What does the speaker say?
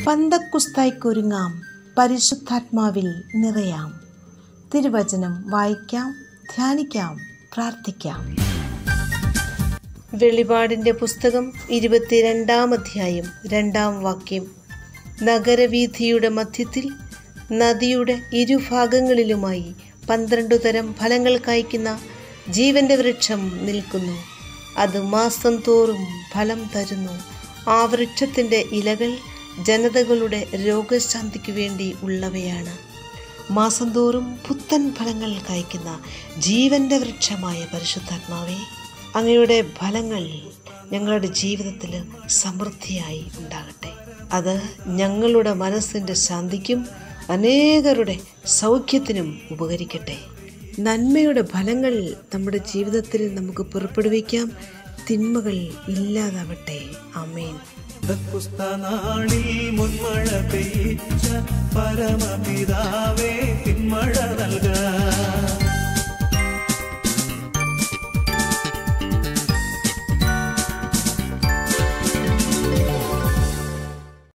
പന്തക്കുസ്തായ്ക്കൊരുങ്ങാം പരിശുദ്ധാത്മാവിൽ നിറയാം തിരുവചനം വായിക്കാം ധ്യാനിക്കാം പ്രാർത്ഥിക്കാം വെളിപാടിന്റെ പുസ്തകം ഇരുപത്തിരണ്ടാം അധ്യായം രണ്ടാം വാക്യം നഗരവീഥിയുടെ മധ്യത്തിൽ നദിയുടെ ഇരുഭാഗങ്ങളിലുമായി പന്ത്രണ്ടു തരം ഫലങ്ങൾ കായ്ക്കുന്ന ജീവന്റെ വൃക്ഷം നിൽക്കുന്നു അത് മാസം തോറും ഫലം തരുന്നു ആ വൃക്ഷത്തിന്റെ ഇലകൾ ജനതകളുടെ രോഗശാന്തിക്കു വേണ്ടി ഉള്ളവയാണ് മാസം തോറും പുത്തൻ ഫലങ്ങൾ കായ്ക്കുന്ന ജീവന്റെ വൃക്ഷമായ പരിശുദ്ധാത്മാവേ അങ്ങയുടെ ഫലങ്ങൾ ഞങ്ങളുടെ ജീവിതത്തിൽ സമൃദ്ധിയായി ഉണ്ടാകട്ടെ അത് ഞങ്ങളുടെ മനസ്സിൻ്റെ ശാന്തിക്കും അനേകരുടെ സൗഖ്യത്തിനും ഉപകരിക്കട്ടെ നന്മയുടെ ഫലങ്ങൾ നമ്മുടെ ജീവിതത്തിൽ നമുക്ക് പുറപ്പെടുവിക്കാം തിന്മകൾ ഇല്ലാതാവട്ടെ ആമേൻ നാളിൽ മുൻമഴ പെയ്ച്ച പരമപിതാവേ